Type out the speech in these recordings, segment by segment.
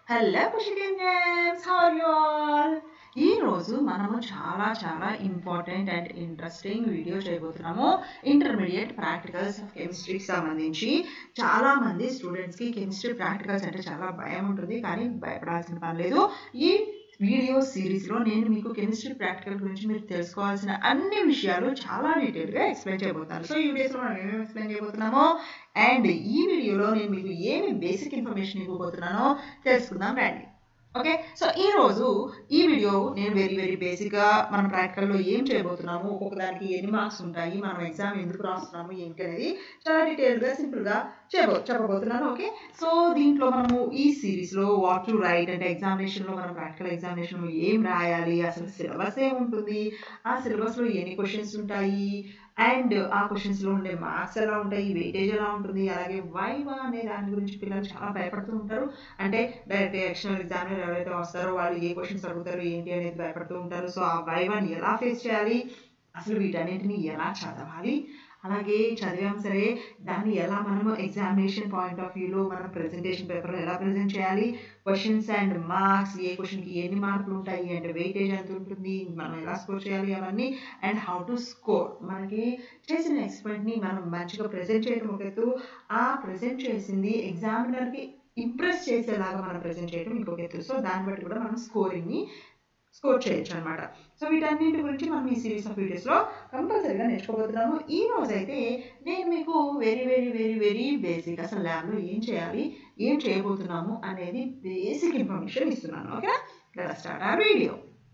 hello పుష్కన్యన్స్ how are you all ఈ రోజు మనము చాలా చాలా ఇంపార్టెంట్ అండ్ ఇంట్రెస్టింగ్ వీడియో చేయబోతున్నాము ఇంటర్మీడియట్ ప్రాక్టికల్స్ ఆఫ్ కెమిస్ట్రీకి సంబంధించి చాలా మంది స్టూడెంట్స్ కి కెమిస్ట్రీ ప్రాక్టికల్స్ అంటే చాలా భయం ఉంటుంది కానీ భయపడాల్సిన పని లేదు ఈ వీడియో సిరీస్ లో నేను మీకు కెమిస్ట్రీ ప్రాక్టికల్ గురించి మీరు తెలుసుకోవాల్సిన అన్ని విషయాలు చాలా డీటెయిల్ గా ఎక్స్ప్లెయిన్ చేయబోతాను సో ఈ వీడియోస్ లో మనం ఏమేమి ఎక్స్ప్లెయిన్ చేయబోతున్నామో అండ్ ఈ వీడియోలో నేను మీకు ఏమి బేసిక్ ఇన్ఫర్మేషన్ ఇవ్వబోతున్నానో తెలుసుకుందాం రండి ఓకే సో ఈ రోజు ఈ వీడియో నేను వెరీ వెరీ బేసిక్ గా మన ప్రాక్టికల్ లో ఏం చేయబోతున్నాము ఒక్కొక్క దానికి ఎన్ని మార్క్స్ ఉంటాయి మనం ఎగ్జామ్ ఎందుకు రాస్తున్నాము ఏంటి అనేది చాలా డీటెయిల్ గా సింపుల్ గా చెప్ప చెప్పబోతున్నాను ఓకే సో దీంట్లో మనము ఈ సిరీస్ లో వాట్ టు రైట్ అంటే ఎగ్జామినేషన్ లో మనం ప్రాక్టికల్ ఎగ్జామినేషన్ లో ఏం రాయాలి అసలు సిలబస్ ఏముంటుంది ఆ సిలబస్ లో ఎన్ని క్వశ్చన్స్ ఉంటాయి అండ్ ఆ క్వశ్చన్స్ లో ఉండే మార్క్స్ ఎలా ఉంటాయి వెయిటేజ్ ఎలా ఉంటుంది అలాగే వైవా అనే దాని గురించి పిల్లలు చాలా భయపడుతూ ఉంటారు అంటే డైరెక్ట్ ఎక్స్టర్నల్ ఎగ్జామినర్ ఎవరైతే వస్తారో వాళ్ళు ఏ క్వశ్చన్స్ అడుగుతారు ఏంటి అనేది భయపడుతూ ఉంటారు సో ఆ వైవాని ఎలా ఫేస్ చేయాలి అసలు వీటన్నిటిని ఎలా చదవాలి అలాగే చదివాం సరే దాన్ని ఎలా మనము ఎగ్జామినేషన్ పాయింట్ ఆఫ్ వ్యూలో మనం ప్రెజెంటేషన్ పేపర్లో ఎలా ప్రెజెంట్ చేయాలి క్వశ్చన్స్ అండ్ మార్క్స్ ఏ క్వశ్చన్కి ఎన్ని మార్కులు ఉంటాయి అండ్ వెయిటేజ్ ఎంత ఉంటుంది మనం ఎలా స్కోర్ చేయాలి అవన్నీ అండ్ హౌ టు స్కోర్ మనకి చేసిన ఎక్స్పెరిమెంట్ని మనం మంచిగా ప్రెజెంట్ చేయడం ఒక ఎత్తు ఆ ప్రెజెంట్ చేసింది ఎగ్జామినర్కి ఇంప్రెస్ చేసేలాగా మనం ప్రెజెంట్ చేయడం ఇంకొక ఎత్తు సో దాన్ని బట్టి కూడా మనం స్కోరింగ్ని స్కోర్ చేయొచ్చు అనమాట సో వీటన్నిటి గురించి మనం ఈ సిరీస్ ఆఫ్ వీడియోస్లో కంపల్సరీగా నేర్చుకోబోతున్నాము ఈ రోజు అయితే నేను మీకు very very very very basic అసలు ల్యాబ్లో ఏం చేయాలి ఏం చేయబోతున్నాము అనేది బేసిక్ ఇన్ఫర్మేషన్ ఇస్తున్నాను ఓకేనా లెట్ స్టార్ట్ ఆ video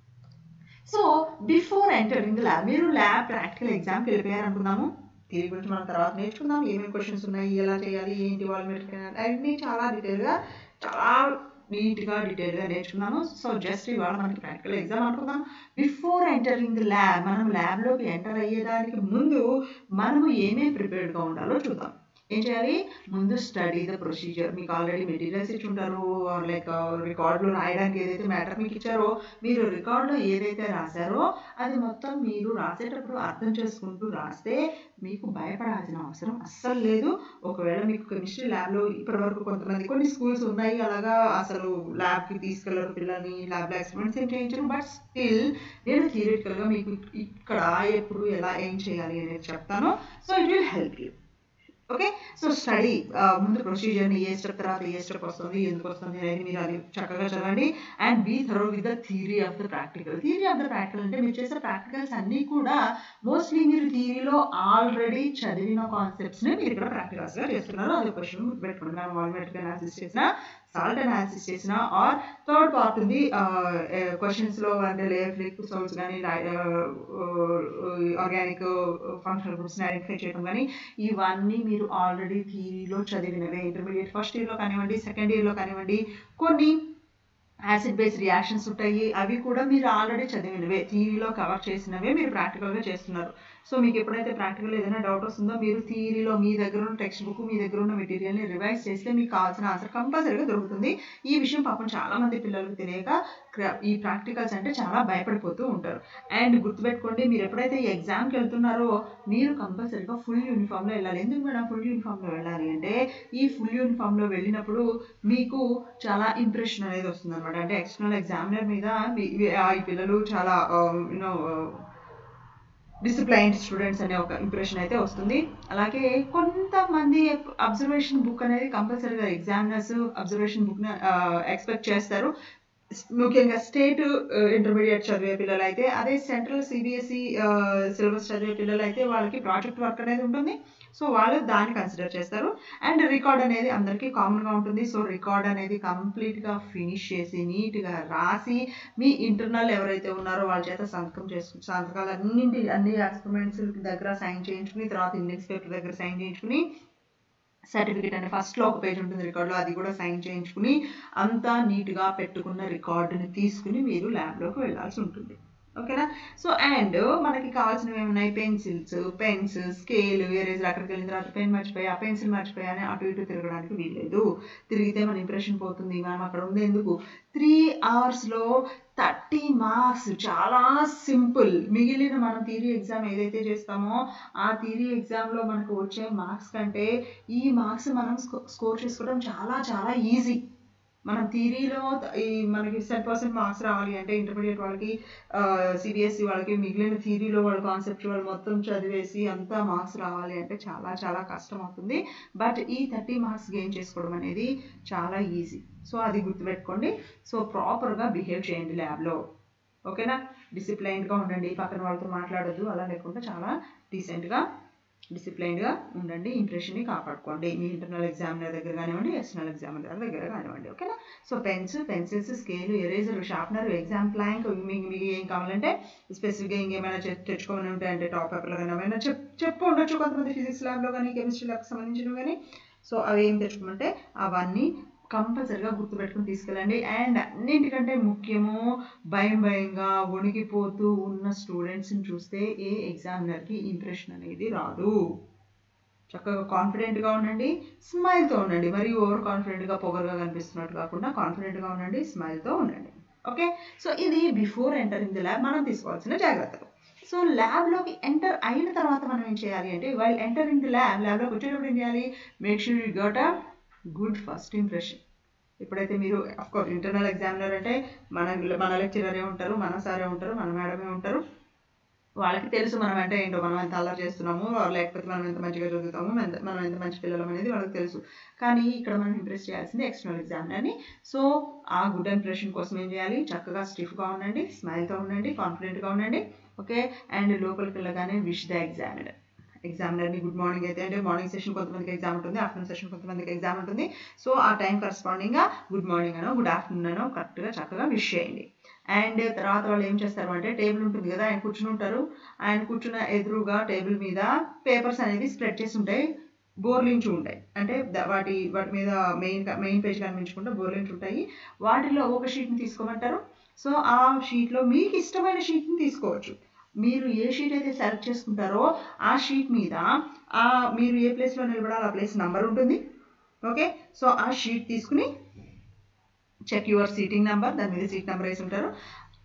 so before entering the lab మీరు ల్యాబ్ ప్రాక్టికల్ ఎగ్జామ్కి వెళ్ళిపోయారు అనుకుందాము దీని గురించి మనం తర్వాత నేర్చుకుందాం ఏమేమి క్వశ్చన్స్ ఉన్నాయి ఎలా చేయాలి ఏంటి వాళ్ళు అన్నీ చాలా డీటెయిల్గా చాలా నీట్గా డీటెయిల్గా నేర్చుకున్నాము సో జస్ట్ ఇవాళ మనకి ప్రాక్టికల్ ఎగ్జామ్ అనుకుందాం బిఫోర్ ఎంటరింగ్ ది ల్యాబ్ మనం ల్యాబ్లోకి ఎంటర్ అయ్యేదానికి ముందు మనము ఏమేమి ప్రిపేర్డ్గా ఉండాలో చూద్దాం ఏం చేయాలి ముందు స్టడీ ద ప్రొసీజర్ మీకు ఆల్రెడీ మెటీరియల్స్ ఇచ్చి ఉంటారు లైక్ రికార్డులో రాయడానికి ఏదైతే మ్యాటర్ మీకు ఇచ్చారో మీరు రికార్డులో ఏదైతే రాశారో అది మొత్తం మీరు రాసేటప్పుడు అర్థం చేసుకుంటూ రాస్తే మీకు భయపడాల్సిన అవసరం అస్సలు లేదు ఒకవేళ మీకు కెమిస్ట్రీ ల్యాబ్లో ఇప్పటివరకు కొంతమంది కొన్ని స్కూల్స్ ఉన్నాయి అలాగా అసలు ల్యాబ్కి తీసుకెళ్ళరు పిల్లల్ని ల్యాబ్లో ఎక్స్పెరిమెంట్స్ ఏం చేయించరు బట్ స్టిల్ నేను థియరిటికల్గా మీకు ఇక్కడ ఎప్పుడు ఎలా ఏం చేయాలి అనేది చెప్తాను so it will help you okay so study ముందు ప్రొసీజర్ని ఏ స్టెప్ తర్వాత ఏ స్టెప్ వస్తుంది ఎందుకు వస్తుంది అనేది మీరు అది చక్కగా చదవండి and be thorough with the theory of the practical theory of the practical అంటే మీరు చేసే ప్రాక్టికల్స్ అన్నీ కూడా మోస్ట్లీ మీరు థియరీలో ఆల్రెడీ చదివిన కాన్సెప్ట్స్ని మీరు ఇక్కడ ప్రాక్టికల్స్గా చేస్తున్నారు అది క్వశ్చన్ గుర్తుపెట్టుకోండి మనం వాల్మెట్రిక్ అనాలిసిస్ చేసిన సాల్ట్ అనాలిసిస్ చేసిన ఆర్ థర్డ్ పార్ట్ ఉంది క్వశ్చన్స్లో అంటే లేయర్ ఫ్లిక్ సోల్స్ కానీ ఆర్గానిక్ ఫంక్షనల్ గ్రూప్స్ని ఐడెంటిఫై చేయడం కానీ ఇవన్నీ మీరు ఆల్రెడీ థియరీలో చదివినవే ఇంటర్మీడియట్ ఫస్ట్ ఇయర్లో కానివ్వండి సెకండ్ ఇయర్లో కానివ్వండి కొన్ని యాసిడ్ బేస్ రియాక్షన్స్ ఉంటాయి అవి కూడా మీరు ఆల్రెడీ చదివినవే థియరీలో కవర్ చేసినవే మీరు ప్రాక్టికల్గా చేస్తున్నారు సో మీకు ఎప్పుడైతే ప్రాక్టికల్ ఏదైనా డౌట్ వస్తుందో మీరు థియరీలో మీ దగ్గర ఉన్న టెక్స్ట్ బుక్ మీ దగ్గర ఉన్న మెటీరియల్ని రివైజ్ చేస్తే మీకు కావాల్సిన ఆన్సర్ కంపల్సరీగా దొరుకుతుంది ఈ విషయం పాపం చాలా మంది పిల్లలకు తెలియక ఈ ప్రాక్టికల్స్ అంటే చాలా భయపడిపోతూ ఉంటారు అండ్ గుర్తుపెట్టుకోండి మీరు ఎప్పుడైతే ఈ ఎగ్జామ్కి వెళ్తున్నారో మీరు కంపల్సరీగా ఫుల్ యూనిఫామ్లో వెళ్ళాలి ఎందుకు మేడం ఫుల్ యూనిఫామ్లో వెళ్ళాలి అంటే ఈ ఫుల్ యూనిఫామ్లో వెళ్ళినప్పుడు మీకు చాలా ఇంప్రెషన్ అనేది వస్తుంది అనమాట అంటే ఎక్స్టర్నల్ ఎగ్జామినర్ మీద ఈ పిల్లలు చాలా యూనో డిసిప్లైన్డ్ స్టూడెంట్స్ అనే ఒక ఇంప్రెషన్ అయితే వస్తుంది అలాగే కొంతమంది అబ్జర్వేషన్ బుక్ అనేది కంపల్సరీగా ఎగ్జామినర్స్ అబ్జర్వేషన్ బుక్ని ఎక్స్పెక్ట్ చేస్తారు ముఖ్యంగా స్టేట్ ఇంటర్మీడియట్ చదివే పిల్లలు అయితే అదే సెంట్రల్ సిబిఎస్ఈ సిలబస్ చదివే పిల్లలు అయితే వాళ్ళకి ప్రాజెక్ట్ వర్క్ అనేది ఉంటుంది సో వాళ్ళు దాన్ని కన్సిడర్ చేస్తారు అండ్ రికార్డ్ అనేది అందరికీ కామన్గా ఉంటుంది సో రికార్డ్ అనేది కంప్లీట్గా ఫినిష్ చేసి నీట్గా రాసి మీ ఇంటర్నల్ ఎవరైతే ఉన్నారో వాళ్ళ చేత సంతకం చేసుకుని సంతకాలు అన్నింటి అన్ని ఎక్స్పెరిమెంట్స్ దగ్గర సైన్ చేయించుకుని తర్వాత ఇండెక్స్ పేపర్ దగ్గర సైన్ చేయించుకుని సర్టిఫికేట్ అనే ఫస్ట్లో ఒక పేజ్ ఉంటుంది రికార్డులో అది కూడా సైన్ చేయించుకుని అంతా నీట్గా పెట్టుకున్న రికార్డుని తీసుకుని మీరు ల్యాబ్లోకి వెళ్ళాల్సి ఉంటుంది ఓకేనా సో అండ్ మనకి కావాల్సినవి ఏమున్నాయి పెన్సిల్స్ పెన్స్ స్కేల్ ఎరేజర్ అక్కడికి వెళ్ళిన తర్వాత పెన్ మర్చిపోయి ఆ పెన్సిల్ మర్చిపోయి అని అటు ఇటు తిరగడానికి వీల్లేదు తిరిగితే మన ఇంప్రెషన్ పోతుంది మనం అక్కడ ఉండేందుకు త్రీ అవర్స్లో థర్టీ మార్క్స్ చాలా సింపుల్ మిగిలిన మనం థియరీ ఎగ్జామ్ ఏదైతే చేస్తామో ఆ థియరీ ఎగ్జామ్లో మనకు వచ్చే మార్క్స్ కంటే ఈ మార్క్స్ మనం స్కోర్ చేసుకోవడం చాలా చాలా ఈజీ మనం థీరీలో ఈ మనకి సెవెన్ పర్సెంట్ మార్క్స్ రావాలి అంటే ఇంటర్మీడియట్ వాళ్ళకి సిబిఎస్ఈ వాళ్ళకి మిగిలిన థీరీలో వాళ్ళు కాన్సెప్చువల్ మొత్తం చదివేసి అంతా మార్క్స్ రావాలి అంటే చాలా చాలా కష్టం అవుతుంది బట్ ఈ థర్టీ మార్క్స్ గెయిన్ చేసుకోవడం అనేది చాలా ఈజీ సో అది గుర్తుపెట్టుకోండి సో ప్రాపర్గా బిహేవ్ చేయండి ల్యాబ్లో ఓకేనా డిసిప్లైన్డ్గా ఉండండి పక్కన వాళ్ళతో మాట్లాడొద్దు అలా లేకుండా చాలా డీసెంట్గా డిసిప్లైన్డ్గా ఉండండి ఇంప్రెషన్ని కాపాడుకోండి మీ ఇంటర్నల్ ఎగ్జామినర్ దగ్గర కానివ్వండి ఎక్స్టర్నల్ ఎగ్జామినర్ దగ్గర కానివ్వండి ఓకేనా so pens pencils scale eraser sharpener exam plank మీకు మీకు ఏం కావాలంటే స్పెసిఫిక్గా ఇంకేమైనా తె- తెచ్చుకోమని ఉంటాయి అంటే టాప్ పేపర్లో కానీ ఏమైనా చెప్ చెప్పు ఉండొచ్చు కొంతమంది ఫిజిక్స్ ల్యాబ్లో కానీ కెమిస్ట్రీ ల్యాబ్కి సంబంధించినవి కానీ సో అవి ఏం తెచ్చుకోమంటే అవన్నీ కంపల్సరిగా గుర్తుపెట్టుకుని తీసుకెళ్ళండి అండ్ అన్నింటికంటే ముఖ్యము భయం భయంగా వణికిపోతూ ఉన్న స్టూడెంట్స్ని చూస్తే ఏ ఎగ్జామినర్కి ఇంప్రెషన్ అనేది రాదు చక్కగా కాన్ఫిడెంట్గా ఉండండి స్మైల్తో ఉండండి మరి ఓవర్ కాన్ఫిడెంట్గా పొగరుగా కనిపిస్తున్నట్టు కాకుండా కాన్ఫిడెంట్గా ఉండండి స్మైల్తో ఉండండి ఓకే సో ఇది బిఫోర్ ఎంటరింగ్ ది ల్యాబ్ మనం తీసుకోవాల్సిన జాగ్రత్తలు సో ల్యాబ్లోకి ఎంటర్ అయిన తర్వాత మనం ఏం చేయాలి అంటే వైల్ ఎంటరింగ్ ది ల్యాబ్ ల్యాబ్లోకి వచ్చేటప్పుడు ఏం చేయాలి make sure you got a good first impression ఎప్పుడైతే మీరు కోర్స్ ఇంటర్నల్ ఎగ్జామినర్ అంటే మన మన లెక్చరరే ఉంటారు మన సారే ఉంటారు మన మేడమే ఉంటారు వాళ్ళకి తెలుసు మనం అంటే ఏంటో మనం ఎంత అల్లరి చేస్తున్నాము లేకపోతే మనం ఎంత మంచిగా చదువుతాము ఎంత- మనం ఎంత మంచి పిల్లలం అనేది వాళ్ళకి తెలుసు కానీ ఇక్కడ మనం ఇంప్రెస్ చేయాల్సింది ఎక్స్టర్నల్ ఎగ్జామినర్ని సో ఆ గుడ్ ఇంప్రెషన్ కోసం ఏం చేయాలి చక్కగా స్టిఫ్గా ఉండండి స్మైల్తో ఉండండి కాన్ఫిడెంట్గా ఉండండి ఓకే అండ్ లోపలికి వెళ్ళగానే విష్ ద ఎగ్జామినర్ ఎగ్జామినర్ని గుడ్ మార్నింగ్ అయితే అంటే మార్నింగ్ సెషన్ కొంతమందికి ఎగ్జామ్ ఉంటుంది ఆఫ్టర్నూన్ సెషన్ కొంతమందికి ఎగ్జామ్ ఉంటుంది సో ఆ టైం కరస్పాండింగ్గా గుడ్ మార్నింగ్ అనో గుడ్ ఆఫ్టర్నూన్ అనో కరెక్ట్గా చక్కగా విష్ చేయండి అండ్ తర్వాత వాళ్ళు ఏం చేస్తారు అంటే టేబుల్ ఉంటుంది కదా ఆయన కూర్చుని ఉంటారు ఆయన కూర్చున్న ఎదురుగా టేబుల్ మీద పేపర్స్ అనేవి స్ప్రెడ్ చేసి ఉంటాయి బోర్లించి ఉంటాయి అంటే ద- వాటి వాటి మీద మెయిన్ మెయిన్ పేజ్ కనిపించకుండా బోర్లించి ఉంటాయి వాటిలో ఒక షీట్ని తీసుకోమంటారు సో ఆ షీట్లో మీకు ఇష్టమైన షీట్ని తీసుకోవచ్చు మీరు ఏ షీట్ అయితే సెలెక్ట్ చేసుకుంటారో ఆ షీట్ మీద ఆ మీరు ఏ ప్లేస్లో నిలబడాలో ఆ ప్లేస్ నంబర్ ఉంటుంది ఓకే సో ఆ షీట్ తీసుకుని చెక్ యువర్ సీటింగ్ నెంబర్ దాని మీద సీట్ నెంబర్ వేసి ఉంటారు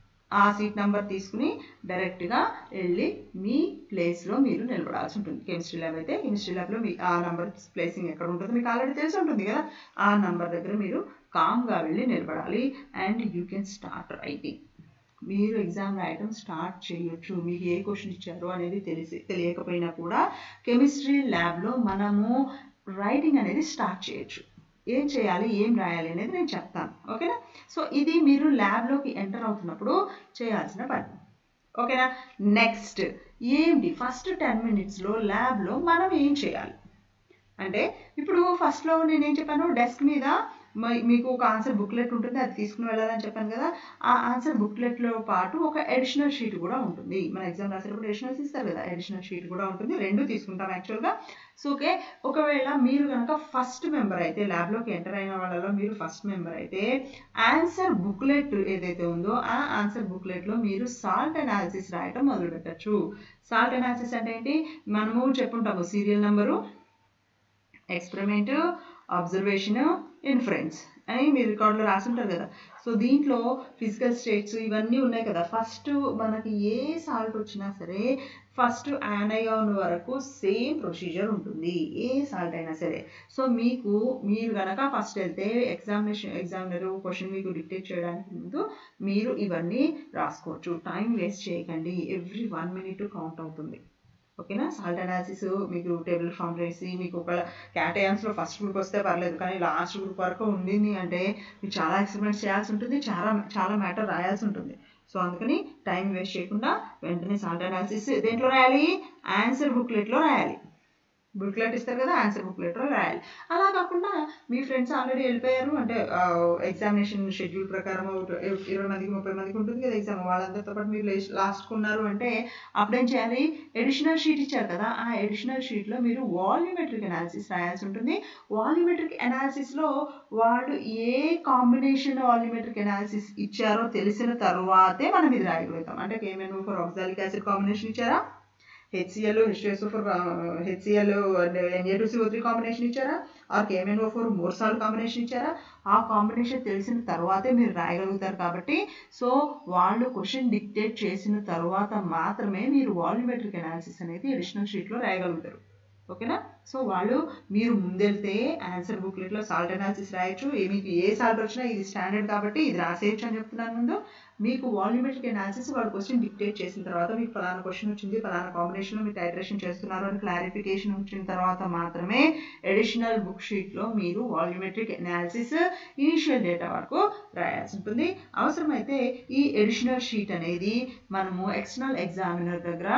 ఆ సీట్ నెంబర్ తీసుకుని డైరెక్ట్గా వెళ్ళి మీ ప్లేస్లో మీరు నిలబడాల్సి ఉంటుంది కెమిస్ట్రీ ల్యాబ్ అయితే కెమిస్ట్రీ ల్యాబ్లో మీ ఆ నంబర్ ప్లేసింగ్ ఎక్కడ ఉంటుందో మీకు ఆల్రెడీ తెలిసి ఉంటుంది కదా ఆ నంబర్ దగ్గర మీరు కామ్గా వెళ్ళి నిలబడాలి and you can start writing మీరు ఎగ్జామ్ రాయడం స్టార్ట్ చేయొచ్చు మీకు ఏ క్వశ్చన్ ఇచ్చారో అనేది తెలిసి తెలియకపోయినా కూడా కెమిస్ట్రీ ల్యాబ్లో మనము రైటింగ్ అనేది స్టార్ట్ చేయొచ్చు ఏం చేయాలి ఏం రాయాలి అనేది నేను చెప్తాను ఓకేనా సో ఇది మీరు ల్యాబ్లోకి ఎంటర్ అవుతున్నప్పుడు చేయాల్సిన పని ఓకేనా నెక్స్ట్ ఏంటి ఫస్ట్ టెన్ మినిట్స్లో ల్యాబ్లో మనం ఏం చేయాలి అంటే ఇప్పుడు ఫస్ట్లో నేనేం చెప్పాను డెస్క్ మీద మ- మీకు ఒక ఆన్సర్ బుక్లెట్ ఉంటుంది అది తీసుకుని వెళ్ళాలని చెప్పాను కదా ఆ ఆన్సర్ బుక్లెట్లో పాటు ఒక ఎడిషనల్ షీట్ కూడా ఉంటుంది మన ఎగ్జామ్ రాసేటప్పుడు ఎడిషనల్స్ ఇస్తారు కదా ఎడిషనల్ షీట్ కూడా ఉంటుంది రెండు తీసుకుంటాం యాక్చువల్గా సో ఓకే ఒకవేళ మీరు కనుక ఫస్ట్ మెంబర్ అయితే ల్యాబ్లోకి ఎంటర్ అయిన వాళ్ళలో మీరు ఫస్ట్ మెంబర్ అయితే ఆన్సర్ బుక్లెట్ ఏదైతే ఉందో ఆ ఆన్సర్ బుక్లెట్లో మీరు సాల్ట్ అనాలిసిస్ రాయటం మొదలు పెట్టచ్చు సాల్ట్ అనాలిసిస్ అంటే ఏంటి మనము చెప్పుంటాము serial number experiment observation inference అని మీ రికార్డులో రాసుంటారు కదా సో దీంట్లో ఫిజికల్ స్టేట్స్ ఇవన్నీ ఉన్నాయి కదా ఫస్ట్ మనకి ఏ సాల్ట్ వచ్చినా సరే ఫస్ట్ యానయాన్ వరకు సేమ్ ప్రొసీజర్ ఉంటుంది ఏ సాల్ట్ అయినా సరే సో మీకు మీరు కనుక ఫస్ట్ వెళ్తే ఎగ్జామినేషన్ ఎగ్జామినర్ క్వశ్చన్ మీకు డిక్టేట్ చేయడానికి ముందు మీరు ఇవన్నీ రాసుకోవచ్చు టైం వేస్ట్ చేయకండి ఎవ్రీ వన్ మినిట్ కౌంట్ అవుతుంది ఓకేనా సాల్ట్ అనాలిసిస్ మీకు టేబుల్ ఫామ్ చేసి మీకు ఒక క్యాటయాన్స్లో ఫస్ట్ గ్రూప్ వస్తే పర్లేదు కానీ లాస్ట్ గ్రూప్ వరకు ఉండింది అంటే మీకు చాలా ఎక్స్పెరిమెంట్స్ చేయాల్సి ఉంటుంది చాలా చాలా మ్యాటర్ రాయాల్సి ఉంటుంది సో అందుకని టైం వేస్ట్ చేయకుండా వెంటనే సాల్ట్ అనాలిసిస్ దేంట్లో రాయాలి ఆన్సర్ బుక్లెట్లో రాయాలి బుక్లెట్ ఇస్తారు కదా ఆన్సర్ బుక్లెట్లో రాయాలి అలా కాకుండా మీ ఫ్రెండ్స్ ఆల్రెడీ వెళ్ళిపోయారు అంటే ఎగ్జామినేషన్ షెడ్యూల్ ప్రకారం ఒక ఇరవై మందికి ముప్పై మందికి ఉంటుంది కదా ఎగ్జామ్ వాళ్ళందరితో పాటు మీరు లాస్ట్కి ఉన్నారు అంటే అప్పుడేం చేయాలి ఎడిషనల్ షీట్ ఇచ్చారు కదా ఆ ఎడిషనల్ షీట్లో మీరు వాల్యూమెట్రిక్ అనాలిసిస్ రాయాల్సి ఉంటుంది వాల్యూమెట్రిక్ అనాలిసిస్లో వాళ్ళు ఏ కాంబినేషన్ వాల్యూమెట్రిక్ అనాలిసిస్ ఇచ్చారో తెలిసిన తర్వాతే మనం ఇది రాయగలుగుతాం అంటే KMn for oxalic acid combination ఇచ్చారా HCl HSO for HCl and Na two CO three combination ఇచ్చారా or KMnO four Mohr salt combination ఇచ్చారా ఆ కాంబినేషన్ తెలిసిన తర్వాతే మీరు రాయగలుగుతారు కాబట్టి సో వాళ్ళు క్వశ్చన్ డిక్టేట్ చేసిన తర్వాత మాత్రమే మీరు వాల్యూమెట్రిక్ అనాలిసిస్ అనేది అడిషనల్ షీట్లో రాయగలుగుతారు ఓకేనా సో వాళ్ళు మీరు ముందెళ్తే ఆన్సర్ బుక్లెట్లో సాల్ట్ అనాలిసిస్ రాయొచ్చు ఏ- మీకు ఏ సాల్ట్ వచ్చినా ఇది స్టాండర్డ్ కాబట్టి ఇది రాసేయచ్చు అని చెప్తున్నాను ముందు మీకు వాల్యూమెట్రిక్ అనాలిసిస్ వాడు క్వశ్చన్ డిక్టేట్ చేసిన తర్వాత మీకు ఫలానా క్వశ్చన్ వచ్చింది ఫలానా కాంబినేషన్లో మీరు టైట్రేషన్ చేస్తున్నారు అని క్లారిఫికేషన్ వచ్చిన తర్వాత మాత్రమే అడిషనల్ బుక్ షీట్లో మీరు వాల్యూమెట్రిక్ అనాలిసిస్ ఇనిషియల్ డేటా వరకు రాయాల్సి ఉంటుంది అవసరమైతే ఈ ఎడిషనల్ షీట్ అనేది మనము ఎక్స్టర్నల్ ఎగ్జామినర్ దగ్గర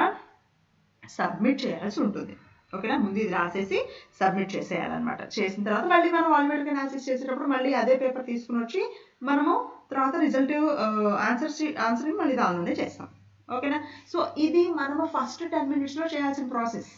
సబ్మిట్ చేయాల్సి ఉంటుంది ఓకేనా ముందు ఇది రాసేసి సబ్మిట్ చేసేయాలన్నమాట చేసిన తర్వాత మళ్ళీ మనం వాల్యూమెట్రిక్ అనాలిసిస్ చేసేటప్పుడు మళ్ళీ అదే పేపర్ తీసుకుని వచ్చి మనము తర్వాత రిజల్ట్ ఆన్సర్ ఆన్సరింగ్ మళ్ళీ దానిలోనే చేస్తాం ఓకేనా సో ఇది మనము ఫస్ట్ టెన్ మినిట్స్లో చేయాల్సిన ప్రాసెస్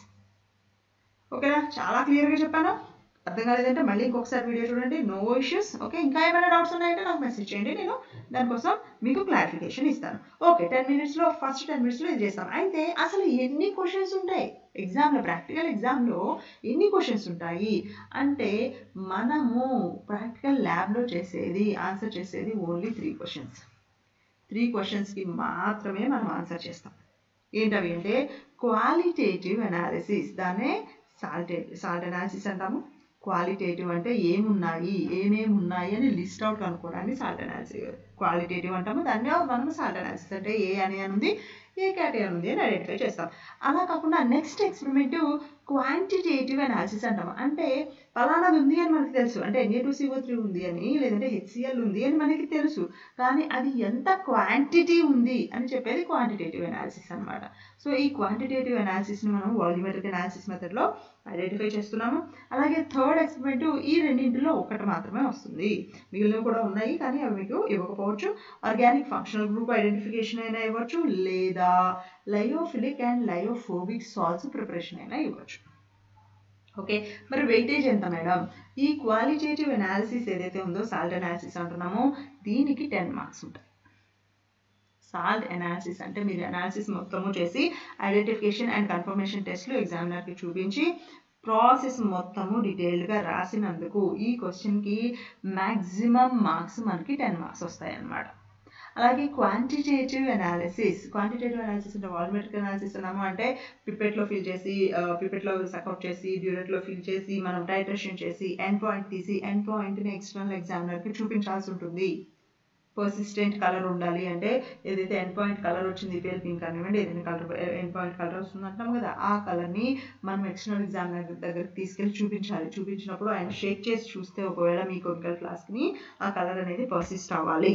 ఓకేనా చాలా క్లియర్గా చెప్పాను అర్థం కాలేదంటే మళ్ళీ ఇంకొకసారి వీడియో చూడండి నో ఇష్యూస్ ఓకే ఇంకా ఏమైనా డౌట్స్ ఉన్నాయంటే నాకు మెసేజ్ చేయండి నేను దానికోసం మీకు క్లారిఫికేషన్ ఇస్తాను ఓకే టెన్ మినిట్స్లో ఫస్ట్ టెన్ మినిట్స్లో ఇది చేస్తాం అయితే అసలు ఎన్ని క్వశ్చన్స్ ఉంటాయి ఎగ్జామ్లో ప్రాక్టికల్ ఎగ్జామ్లో ఎన్ని క్వశ్చన్స్ ఉంటాయి అంటే మనము ప్రాక్టికల్ ల్యాబ్లో చేసేది ఆన్సర్ చేసేది ఓన్లీ త్రీ క్వశ్చన్స్ త్రీ క్వశ్చన్స్కి మాత్రమే మనం ఆన్సర్ చేస్తాం ఏంటవి అంటే క్వాలిటేటివ్ అనాలిసిస్ దాన్నే సాల్ట్ సాల్ట్ అనాలిసిస్ అంటాము క్వాలిటేటివ్ అంటే ఏమున్నాయి ఏమేమి ఉన్నాయి అని లిస్ట్ అవుట్ కనుక్కోవడానికి సాల్ట్ అనాలిసిస్ క్వాలిటేటివ్ అంటాము దాన్ని మనము సాల్ట్ అనాలిసిస్ అంటే ఏ అని అని ఉంది ఏ కేటగిరీ ఉంది అని ఐడెంటిఫై చేస్తాం అలా కాకుండా నెక్స్ట్ ఎక్స్పెరిమెంట్ క్వాంటిటేటివ్ అనాలిసిస్ అంటాము అంటే ఫలానాది ఉంది అని మనకి తెలుసు అంటే ఎన్ఏ టూ సిఓ త్రీ ఉంది అని లేదంటే హెచ్సిఎల్ ఉంది అని మనకి తెలుసు కానీ అది ఎంత క్వాంటిటీ ఉంది అని చెప్పేది క్వాంటిటేటివ్ అనాలిసిస్ అన్నమాట సో ఈ క్వాంటిటేటివ్ అనాలిసిస్ని మనం వాల్యూమెట్రిక్ అనాలిసిస్ మెథడ్లో ఐడెంటిఫై చేస్తున్నాము అలాగే థర్డ్ ఎక్స్పెరిమెంట్ ఈ రెండింటిలో ఒకటి మాత్రమే వస్తుంది మిగిలినవి కూడా ఉన్నాయి కానీ అవి మీకు ఇవ్వకపోవచ్చు ఆర్గానిక్ ఫంక్షనల్ గ్రూప్ ఐడెంటిఫికేషన్ అయినా ఇవ్వచ్చు లేదా lyophilic and lyophobic salts preparation అయినా ఇవ్వచ్చు ఓకే మరి వెయిటేజ్ ఎంత మేడం ఈ క్వాలిటేటివ్ అనాలిసిస్ ఏదైతే ఉందో సాల్ట్ అనాలిసిస్ అంటున్నామో దీనికి టెన్ మార్క్స్ ఉంటాయి సాల్ట్ అనాలిసిస్ అంటే మీరు అనాలిసిస్ మొత్తము చేసి ఐడెంటిఫికేషన్ అండ్ కన్ఫర్మేషన్ టెస్ట్లు ఎగ్జామినర్కి చూపించి ప్రాసెస్ మొత్తము డీటెయిల్డ్గా రాసినందుకు ఈ క్వశ్చన్కి మ్యాక్సిమం మార్క్స్ మనకి టెన్ మార్క్స్ వస్తాయి అన్నమాట అలాగే క్వాంటిటేటివ్ అనాలిసిస్ క్వాంటిటేటివ్ అనాలిసిస్ అంటే వాల్యూమెట్రిక్ అనాలిసిస్ అన్నాము అంటే పిపెట్లో ఫిల్ చేసి పిపెట్లో సక్అప్ చేసి డ్యూరెట్లో ఫిల్ చేసి మనం టైట్రేషన్ చేసి ఎండ్ పాయింట్ తీసి ఎండ్ పాయింట్ని ఎక్స్టర్నల్ ఎగ్జామినర్కి చూపించాల్సి ఉంటుంది పర్సిస్టెంట్ కలర్ ఉండాలి అంటే ఏదైతే ఎండ్ పాయింట్ కలర్ వచ్చింది పేల్ పింక్ కానివ్వండి ఏదైనా కలర్ ఎండ్ పాయింట్ కలర్ వస్తుంది అంటాం కదా ఆ కలర్ని మనం ఎక్స్టర్నల్ ఎగ్జామినర్ దగ్గరికి తీసుకెళ్ళి చూపించాలి చూపించినప్పుడు ఆయన షేక్ చేసి చూస్తే ఒకవేళ మీ కొరికల్ క్లాస్కి ఆ కలర్ అనేది పర్సిస్ట్ అవ్వాలి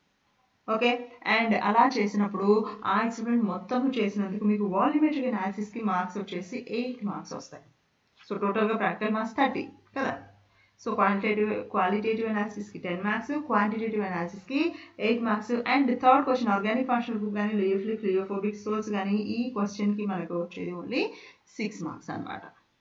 ఓకే అండ్ అలా చేసినప్పుడు ఆ ఎక్స్పెరిమెంట్ మొత్తం చేసినందుకు మీకు వాల్యూమెట్రిక్ అనాలిసిస్కి మార్క్స్ వచ్చేసి ఎయిట్ మార్క్స్ వస్తాయి సో టోటల్గా ప్రాక్టికల్ మార్క్స్ థర్టీ కదా సో క్వాంటిటేటివ్ క్వాలిటేటివ్ అనాలిసిస్కి టెన్ మార్క్స్ క్వాంటిటేటివ్ అనాలిసిస్కి eight marks and third question organic functional group కానీ లియోఫ్లిక్ లియోఫోబిక్ సోల్స్ కానీ ఈ క్వశ్చన్కి మనకు వచ్చేది ఓన్లీ సిక్స్ మార్క్స్ అనమాట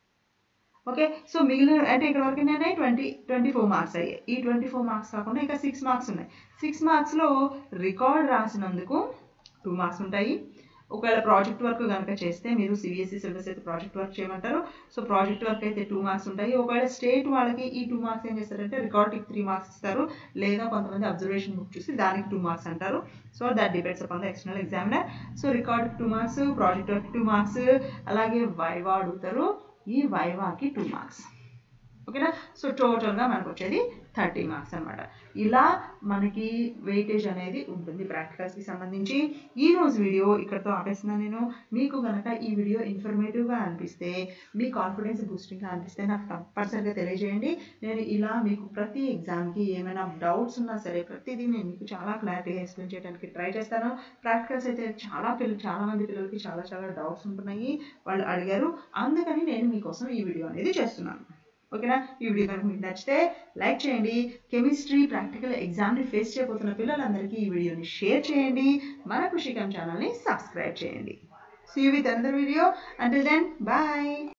ఓకే సో మిగిలిన అంటే ఇక్కడ వరకు నేను ట్వంటీ ట్వంటీ ఫోర్ మార్క్స్ అయ్యాయి ఈ ట్వంటీ ఫోర్ మార్క్స్ కాకుండా ఇంకా సిక్స్ మార్క్స్ ఉన్నాయి సిక్స్ మార్క్స్లో రికార్డ్ రాసినందుకు టూ మార్క్స్ ఉంటాయి ఒకవేళ ప్రాజెక్ట్ వర్క్ కనుక చేస్తే మీరు సిబిఎస్ఈ సిలబస్ అయితే ప్రాజెక్ట్ వర్క్ చేయమంటారు సో ప్రాజెక్ట్ వర్క్ అయితే టూ మార్క్స్ ఉంటాయి ఒకవేళ స్టేట్ వాళ్ళకి ఈ టూ మార్క్స్ ఏం చేస్తారంటే రికార్డ్కి త్రీ మార్క్స్ ఇస్తారు లేదా కొంతమంది అబ్జర్వేషన్ బుక్ చూసి దానికి టూ మార్క్స్ అంటారు so that depends upon the external examiner so record two marks project work two marks అలాగే వైవా అడుగుతారు ఈ వైవాకి టూ మార్క్స్ ఓకేనా సో టోటల్గా మనకు వచ్చేది థర్టీ మార్క్స్ అనమాట ఇలా మనకి వెయిటేజ్ అనేది ఉంటుంది ప్రాక్టికల్స్కి సంబంధించి ఈ రోజు వీడియో ఇక్కడతో ఆపేస్తున్నాను నేను మీకు కనుక ఈ వీడియో ఇన్ఫర్మేటివ్గా అనిపిస్తే మీ కాన్ఫిడెన్స్ బూస్టింగ్గా అనిపిస్తే నాకు తప్పనిసరిగా తెలియజేయండి నేను ఇలా మీకు ప్రతి ఎగ్జామ్కి ఏమైనా డౌట్స్ ఉన్నా సరే ప్రతిదీ నేను మీకు చాలా క్లారిటీగా ఎక్స్ప్లెయిన్ చేయడానికి ట్రై చేస్తాను ప్రాక్టికల్స్ అయితే చాలా పిల్లలు చాలా మంది పిల్లలకి చాలా చాలా డౌట్స్ ఉంటున్నాయి వాళ్ళు అడిగారు అందుకని నేను మీకోసం ఈ వీడియో అనేది చేస్తున్నాను ఓకేనా ఈ వీడియో కనుక మీకు నచ్చితే లైక్ చేయండి కెమిస్ట్రీ ప్రాక్టికల్ ఎగ్జామ్ని ఫేస్ చేయబోతున్న పిల్లలందరికీ ఈ వీడియోని షేర్ చేయండి మన కృషికం ఛానల్ని సబ్స్క్రైబ్ చేయండి see with another video until then bye